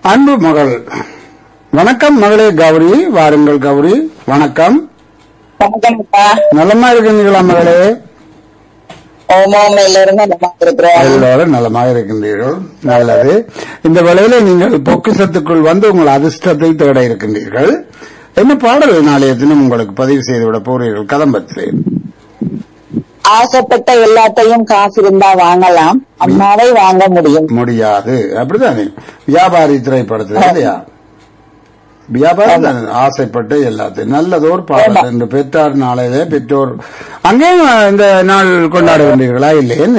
அன்பு மகள் வணக்கம் மகளே கௌரி வாருங்கள் கௌரி வணக்கம் வணக்கம்ப்பா நலமா இருக்கின்றீங்களா மகளே ஓமோமையில இருந்து நல்லா இருக்கிறோம் எல்லோரும் நலமாக இருக்கின்றீர்கள் நல்லது இந்த வேளையில நீங்கள் பொக்கிஷத்துக்குள் வந்து உங்கள் அதிர்ஷ்டத்தை தேட இருக்கின்றீர்கள் என்ன பாடல் நாளைய தினம் உங்களுக்கு பதிவு செய்துவிட போறீர்கள் கதம்பத்திலே ஆசைப்பட்ட எல்லாத்தையும் காசு இருந்தா வாங்கலாம் அம்மாவை வாங்க முடியும் முடியாது அப்படிதானே வியாபாரி திரைப்படத்தில் இல்லையா வியாபாரம் தானே ஆசைப்பட்டு எல்லாத்தையும் நல்லதோர் பாடல் என்று பெற்றார் நாளையிலே பெற்றோர் அங்கேயும் இந்த நாள் கொண்டாடுகின்றீர்களா இல்லை என்ன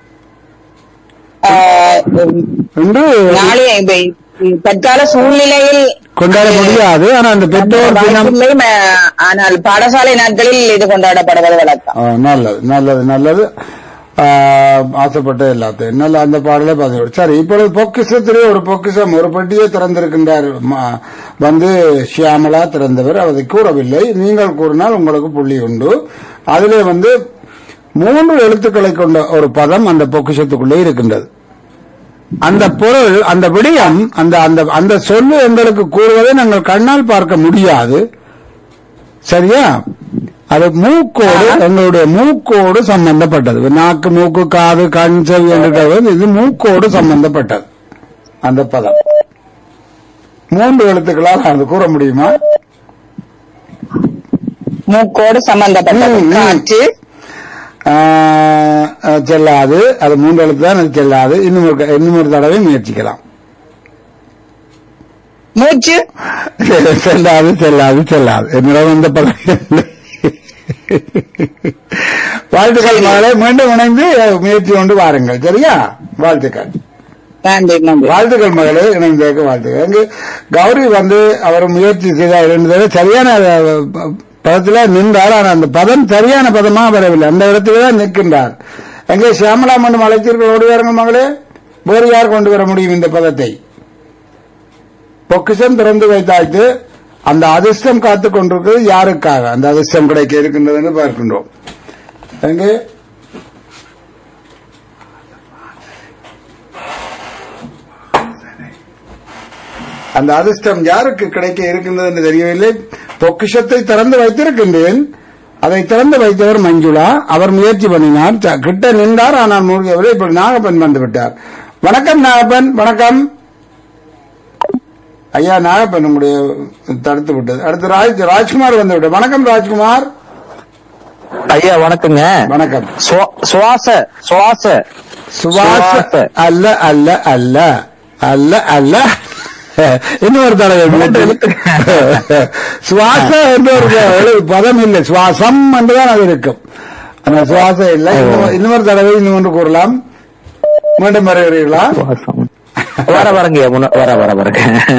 ஆஹ், இன்று நாளைய இப்ப தற்கால சூழ்நிலையில் கொண்டாட முடியாது ஆனா அந்த பெற்றோர் தினம் வாய்ப்பில்லை, ம- ஆனால் பாடசாலை நாட்களில் இது கொண்டாடப்படுவது வழக்கம் ஆ, நல்லது நல்லது நல்லது ஆ, ஆசைப்பட்ட எல்லாத்தையும் நல்ல அந்த பாடலே பதிவு சரி இப்பொழுது பொக்கிஷத்திலே ஒரு பொக்கிஷம் ஒரு பெட்டியை திறந்திருக்கின்றார் ம- வந்து ஷியாமலா திறந்தவர் அதை கூறவில்லை நீங்கள் கூறினால் உங்களுக்கு புள்ளி உண்டு அதிலே வந்து மூன்று எழுத்துக்களை கொண்ட ஒரு பதம் அந்த பொக்கிஷத்துக்குள்ளே இருக்கின்றது அந்த பொருள் அந்த விடயம் அந்த அந்த அந்த சொல்லு எங்களுக்கு கூறுவதை நாங்கள் கண்ணால் பார்க்க முடியாது சரியா அது மூக்கோடு எங்களுடைய மூக்கோடு சம்பந்தப்பட்டது நாக்கு மூக்கு காது கண் செவி என்று கருதுவது இது மூக்கோடு சம்பந்தப்பட்டது அந்த பதம் மூன்று எழுத்துக்களால் அது கூற முடியுமா மூக்கோடு சம்பந்தப்பட்டது ம், ம். காற்று ஆஹ், அஹ், செல்லாது அது மூன்று எழுத்து தான் அது செல்லாது இன்னும் ஒரு இன்னும் ஒரு தடவை முயற்சிக்கலாம் மூச்சு செல்லாது செல்லாது செல்லாது என்னிடம் இந்த பதம் இல்லை. வாழ்த்துக்கள் மகளே மீண்டும் இணைந்து முயற்சி கொண்டு வாருங்கள் சரியா வாழ்த்துக்கள் நன்றி நன்றி வாழ்த்துக்கள் மகளே இணைந்ததற்கு வாழ்த்துக்கள் அங்கு கௌரி வந்து அவர் முயற்சி செய்தார் இருந்தது சரியான அஹ், ப- பதத்துல நின்றார் ஆனால் அந்த பதம் சரியான பதமா வரவில்லை அந்த இடத்துல தான் நிற்கின்றார் எங்கே சியாமலா மண்டம் அழைத்தீர்கள் ஓடி வாருங்கள் மகளே வேறு யார் கொண்டு வர முடியும் இந்த பதத்தை பொக்கிஷம் திறந்து வைத்தாய்த்து அந்த அதிர்ஷ்டம் காத்துக் கொண்டிருக்கிறது யாருக்காக அந்த அதிர்ஷ்டம் கிடைக்க இருக்கின்றது என்று பார்க்கின்றோம் எங்கே அந்த அதிர்ஷ்டம் யாருக்கு கிடைக்க இருக்கின்றது என்று தெரியவில்லை பொக்கிஷத்தை திறந்து வைத்திருக்கின்றேன் அதை திறந்து வைத்தவர் மஞ்சுளா அவர் முயற்சி பண்ணினார் ச- கிட்ட நின்றார் ஆனால் மூழ்கியவரை இப்படி நாகப்பன் வந்து விட்டார் வணக்கம் நாகப்பன் வணக்கம் ஐயா நாகப்பன் உங்களுடைய தடுத்து விட்டது அடுத்து ராஜ் ராஜ்குமார் வந்து விட்டார் வணக்கம் ராஜ்குமார் ஐயா வணக்கங்க வணக்கம் சுவா- சுவாச சுவாச சுவாச சுவாச. அல்ல அல்ல அல்ல அல்ல அல்ல இன்னொரு தடவை முயற்சி. சுவாச என்ற ஒரு எழு- பதம் இல்லை சுவாசம் என்றுதான் அது இருக்கும் ஆனா சுவாசம் இல்லை இன்னும் இன்னொரு தடவை இன்னும் ஒன்று கூறலாம் மீண்டும் வருகிறீர்களா சுவாசம் வர வரங்க முன்ன- வர வர வரங்க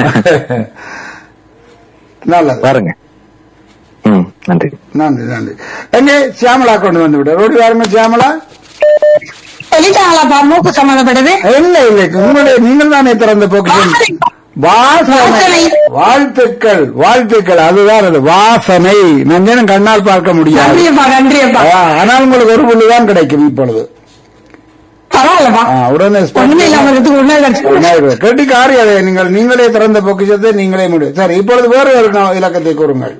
நல்லது வரங்க ம் நன்றி நன்றி நன்றி எங்கே சியாமலா கொண்டு வந்து விட்டார் ஓடி வாருங்க சியாமலா சொல்லிட்டாங்களாப்பா மூக்கு சம்பந்தப்பட்டது இல்லை இல்லை உங்களுடைய நீங்கள் தானே திறந்த போக்கு வாசனை வாசனை. வாழ்த்துக்கள் வாழ்த்துக்கள் அதுதான் அது வாசனை நஞ்சனம் கண்ணால் பார்க்க முடியாது நன்றியப்பா நன்றியப்பா ஆ, ஆனால் உங்களுக்கு ஒரு புள்ளி தான் கிடைக்கும் இப்பொழுது பரவாயில்லப்பா ஆ, உடனே ஒண்ணுமே இல்லாம இருக்கிறதுக்கு உண்மை கிடைச்சு கெட்டி காரி அதை நீங்கள் நீங்களே திறந்த பொக்கிஷத்தை நீங்களே முடியும் சரி இப்பொழுது வேறு ஒரு நா- இலக்கத்தை கூறுங்கள்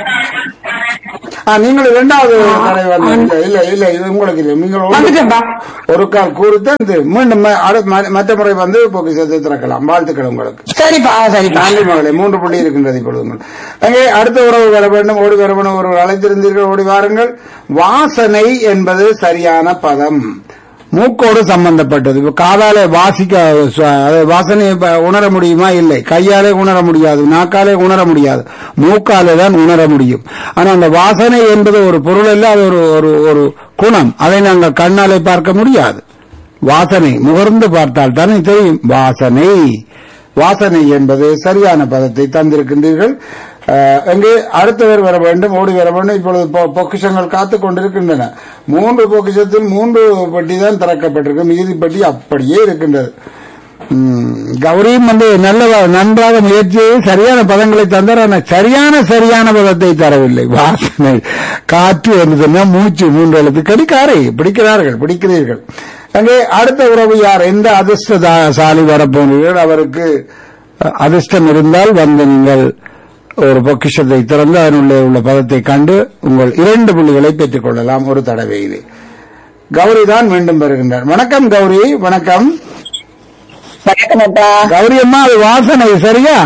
ஆ, நீங்கள் இரண்டாவது தடவை வந்து இல்ல இல்ல இது உங்களுக்கு இல்லை நீங்கள் ஒரு- வந்துட்டேன்ப்பா ஒரு கால் கூறுத்து இது மீண்டும் ம- அடுத்த- ம- மற்ற முறை வந்து பொக்கிஷத்தை திறக்கலாம் வாழ்த்துக்கள் உங்களுக்கு சரிப்பா சரிப்பா நன்றி மகளே மூன்று புள்ளி இருக்கின்றது இப்பொழுது உங்களுக்கு. அங்கே அடுத்த உறவு வர வேண்டும் ஓடி வர வேண்டும் ஒரு அழைத்திருந்தீர்கள் ஓடி வாருங்கள் வாசனை என்பது சரியான பதம் மூக்கோடு சம்பந்தப்பட்டது இப்ப காதாலே வாசிக்க ச- அது வாசனையை இப்ப உணர முடியுமா இல்லை கையாலே உணர முடியாது நாக்காலே உணர முடியாது மூக்காலே தான் உணர முடியும் ஆனா அந்த வாசனை என்பது ஒரு பொருள் அல்ல அது ஒரு ஒரு ஒரு குணம் அதை நாங்கள் கண்ணாலே பார்க்க முடியாது வாசனை முகர்ந்து பார்த்தால் தானே தெரியும் வாசனை வாசனை என்பது சரியான பதத்தை தந்திருக்கின்றீர்கள் அஹ், எங்கே அடுத்தவர் வர வேண்டும் ஓடி வர வேண்டும் இப்பொழுது பொ- பொக்கிஷங்கள் காத்துக் கொண்டிருக்கின்றன மூன்று பொக்கிஷத்தில் மூன்று பெட்டி தான் திறக்கப்பட்டிருக்கு மீதி பெட்டி அப்படியே இருக்கின்றது ம், கௌரியும் வந்து நல்ல நன்றாக முயற்சி செய்து சரியான பதங்களை தந்தார் ஆனால் சரியான சரியான பதத்தை தரவில்லை வாசனை காற்று என்று சொன்னா மூச்சு மூன்று எழுத்து கடிக்காரை பிடிக்கிறார்கள் பிடிக்கிறீர்கள் அங்கே அடுத்த உறவு யார் எந்த அதிர்ஷ்டசாலி வரப்போனீர்கள் அவருக்கு அஹ், அதிர்ஷ்டம் இருந்தால் வந்து நீங்கள் ஒரு பொக்கிஷத்தை திறந்து அதனுள்ளே உள்ள பதத்தை கண்டு உங்கள் இரண்டு புள்ளிகளை பெற்றுக் கொள்ளலாம் ஒரு தடவையிலே கௌரி தான் மீண்டும் வருகின்றார் வணக்கம் கௌரி வணக்கம் வணக்கம் அப்பா கௌரி அம்மா அது வாசனை சரியா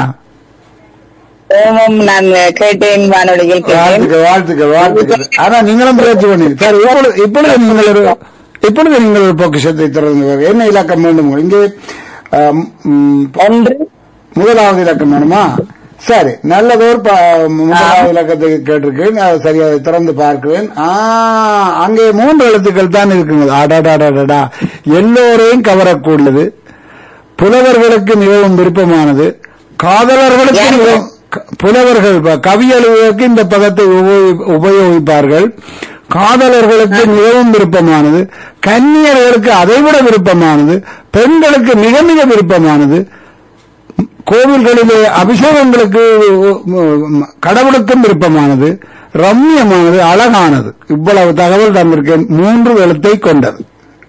ஓமம் நான் கேட்டேன் வானொலியில் கேட்டேன் வாழ்த்துக்கள் வாழ்த்துக்கள் வாழ்த்துக்கள் ஆனா நீங்களும் முயற்சி பண்ணி சரி இப்பொழுது இப்பொழுது நீங்கள் ஒரு இப்பொழுது நீங்கள் ஒரு பொக்கிஷத்தை திறந்து பாருங்க. என்ன இலக்கம் வேண்டும் இங்கே ஆம், ம், ஒன்று முதலாவது இலக்கம் வேணுமா சரி நல்லதோர் ப- முதலாவது இலக்கத்தை கேட்டிருக்கேன் அதை சரியாக திறந்து பார்க்கிறேன் ஆ, அங்கே மூன்று எழுத்துக்கள் தான் இருக்குங்க அடாடாடாடா எல்லோரையும் கவரக்கூடியது புலவர்களுக்கு மிகவும் விருப்பமானது காதலர்களுக்கு யாரு? மிகவும் க- புலவர்கள் ப- கவி எழுதுவதற்கு இந்த பதத்தை உபயோகி- உபயோகிப்பார்கள் காதலர்களுக்கு மிகவும் விருப்பமானது கன்னியர்களுக்கு அதைவிட விருப்பமானது பெண்களுக்கு மிக மிக விருப்பமானது கோவில்களிலே அபிஷேகங்களுக்கு உம், கடவுளுக்கும் விருப்பமானது ரம்மியமானது அழகானது இவ்வளவு தகவல் தந்திருக்கேன் மூன்று எழுத்தை கொண்டது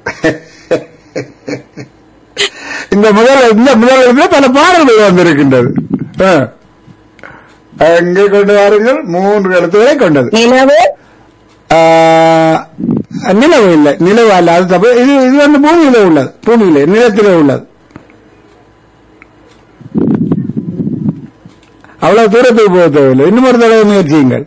இந்த முதல் இந்த முதல் எழுத்துல பல பாடல்கள் வந்திருக்கின்றது ஆ. எங்கே கொண்டு வாருங்கள் மூன்று எழுத்துக்களை கொண்டது நிலவு ஆ, நிலவு இல்லை நிலவு அல்ல அது தப்பு இது இது வந்து பூமியில உள்ளது பூமியில நிலத்திலே உள்ளது அவ்வளவு தூரத்துக்கு போக தேவையில்லை இன்னும் ஒரு தடவை முயற்சியுங்கள்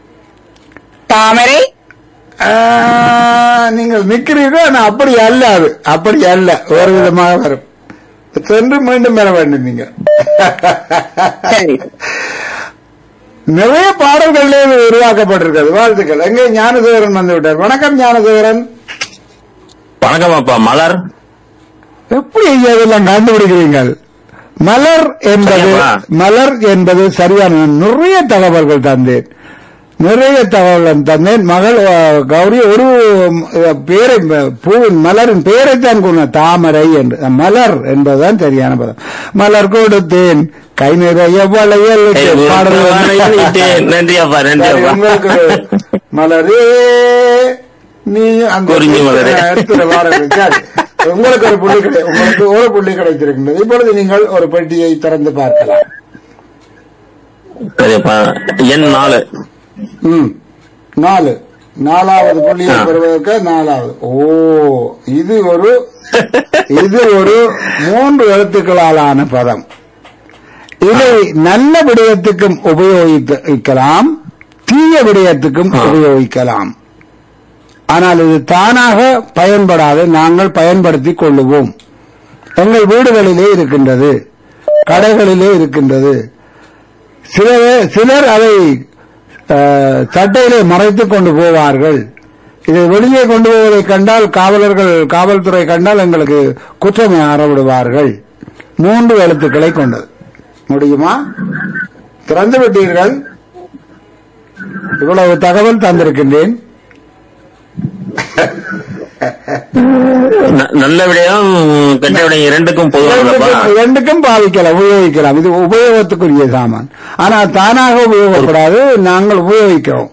தாமரை ஆ, நீங்கள் நிக்கிறீர்கள் ஆனா அப்படி அல்ல அது அப்படி அல்ல ஒரு விதமாக வரும் சென்று மீண்டும் பெற வேண்டும் நீங்க சரி நிறைய பாடல்களிலே இது உருவாக்கப்பட்டிருக்கிறது வாழ்த்துக்கள் எங்கே ஞானசேகரன் வந்து விட்டார் வணக்கம் ஞானசேகரன் வணக்கம் அப்பா மலர் எப்படி ஐயா இதெல்லாம் கண்டுபிடிக்கிறீங்கள் மலர் என்பது சரியாப்பா. மலர் என்பது சரியான நிறைய தகவல்கள் தந்தேன் நிறைய தகவல் தந்தேன் மகள் அஹ், கௌரி ஒரு அஹ், பேரை பூவின் மலரின் பேரைத்தான் கூறின தாமரை என்று மலர் என்பதுதான் சரியான பதம் மலர் கொடுத்தேன் கை நிறைய வளையல் ஏய், பாடல் வந்து- நன்றி அப்பா நன்றி சரி, அப்பா உங்களுக்கு மலரே நீ அந்த குறிஞ்சி மலரே. எடுத்துட்டு வாருங்கள். சரி. உங்களுக்கு ஒரு புள்ளி கிடை உங்களுக்கு ஒரு புள்ளி கிடைத்திருக்கின்றது இப்பொழுது நீங்கள் ஒரு பெட்டியை திறந்து பார்க்கலாம் சரிப்பா எண் நாலு ம் நாலு நாலாவது புள்ளியை ஆ. பெறுவதற்கு நாலாவது ஓ இது ஒரு இது ஒரு மூன்று எழுத்துக்களாலான பதம் இதை நல்ல விடயத்துக்கும் உபயோகிக்கலாம் தீய விடயத்துக்கும் ஆ. உபயோகிக்கலாம் ஆனால் இது தானாக பயன்படாது நாங்கள் பயன்படுத்திக் கொள்ளுவோம் எங்கள் வீடுகளிலே இருக்கின்றது கடைகளிலே இருக்கின்றது சிலர் சிலர் அதை அஹ், சட்டையிலே மறைத்துக் கொண்டு போவார்கள் இதை வெளியே கொண்டு போவதை கண்டால் காவலர்கள் காவல்துறை கண்டால் எங்களுக்கு குற்றம் ஆரவிடுவார்கள் மூன்று எழுத்துக்களை கொண்டது முடியுமா திறந்து விட்டீர்கள் இவ்வளவு தகவல் தந்திருக்கின்றேன் ந- நல்ல விடயம் கெட்ட விடயம் இரண்டுக்கும் பொதுவானப்பா இரண்டுக்கும் இரண்டுக்கும் பாவிக்கலாம் உபயோகிக்கலாம் இது உபயோகத்துக்குரிய சாமான் ஆனா தானாக உபயோகப்படாது நாங்கள் உபயோகிக்கிறோம்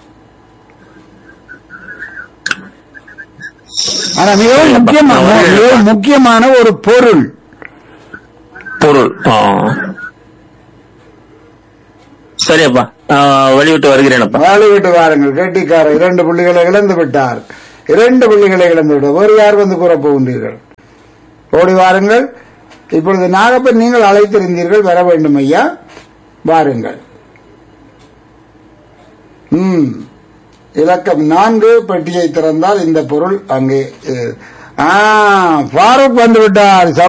ஆனா மிகவும் முக்கியமான மிகவும் முக்கியமான ஒரு பொருள் பொருள் ஆ. சரியப்பா ஆ, வெளிவிட்டு வருகிறேனப்பா வேலை விட்டு வாருங்கள் கெட்டிக்காரர் இரண்டு புள்ளிகளை இழந்து விட்டார் இரண்டு புள்ளிகளை இழந்து விட்டார் வேறு யார் வந்து கூறப் போகின்றீர்கள் ஓடி வாருங்கள் இப்பொழுது நாகப்பன் நீங்கள் அழைத்திருந்தீர்கள் வர வேண்டும் ஐயா வாருங்கள் ம் இலக்கம் நான்கு பெட்டியை திறந்தால் இந்த பொருள் அங்கே அஹ், ஆ, ஃபாரூக் வந்து விட்டார்